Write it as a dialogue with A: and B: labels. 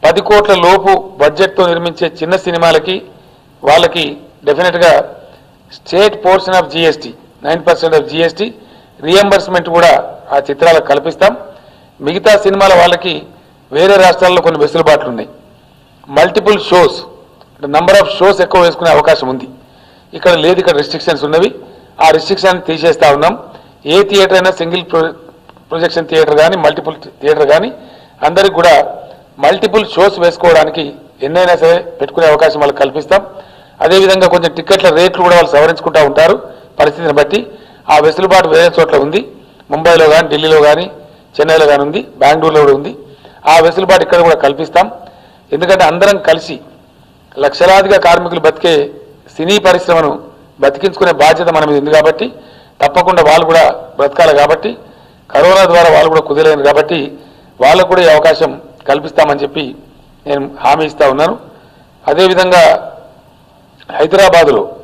A: పది కోట్ల లోపు బడ్జెట్తో నిర్మించే చిన్న సినిమాలకి వాళ్ళకి డెఫినెట్గా state portion of GST nine percent of GST reimbursement కూడా ఆ చిత్రాలకు కల్పిస్తాం మిగతా సినిమాల వాళ్ళకి వేరే రాష్ట్రాల్లో కొన్ని వెసులుబాట్లు ఉన్నాయి multiple shows number of shows ఎక్కువ వేసుకునే అవకాశం ఉంది ఇక్కడ లేదు ఇక్కడ రిస్ట్రిక్షన్స్ ఉన్నవి ఆ రిస్ట్రిక్షన్ తీసేస్తా ఉన్నాం ఏ థియేటర్ అయినా సింగిల్ ప్రొజెక్షన్ థియేటర్ కానీ మల్టిపుల్ థియేటర్ కానీ అందరికి కూడా మల్టిపుల్ షోస్ వేసుకోవడానికి ఎన్నైనా సరే పెట్టుకునే అవకాశం వాళ్ళకి కల్పిస్తాం అదేవిధంగా కొంచెం టికెట్ల రేట్లు కూడా వాళ్ళు సవరించుకుంటూ ఉంటారు పరిస్థితిని బట్టి ఆ వెసులుబాటు వేరే చోట్ల ఉంది ముంబైలో కానీ ఢిల్లీలో కానీ చెన్నైలో కానీ ఉంది బెంగళూరులో కూడా ఉంది ఆ వెసులుబాటు ఇక్కడ కూడా కల్పిస్తాం ఎందుకంటే అందరం కలిసి లక్షలాదిగా కార్మికులు బతికే సినీ పరిశ్రమను బతికించుకునే బాధ్యత మన మీద ఉంది కాబట్టి తప్పకుండా వాళ్ళు కూడా బ్రతకాలి కాబట్టి కరోనా ద్వారా వాళ్ళు కూడా కుదరలేరు కాబట్టి వాళ్ళకు కూడా ఈ అవకాశం కల్పిస్తామని చెప్పి నేను హామీ ఇస్తా ఉన్నాను అదేవిధంగా హైదరాబాదులో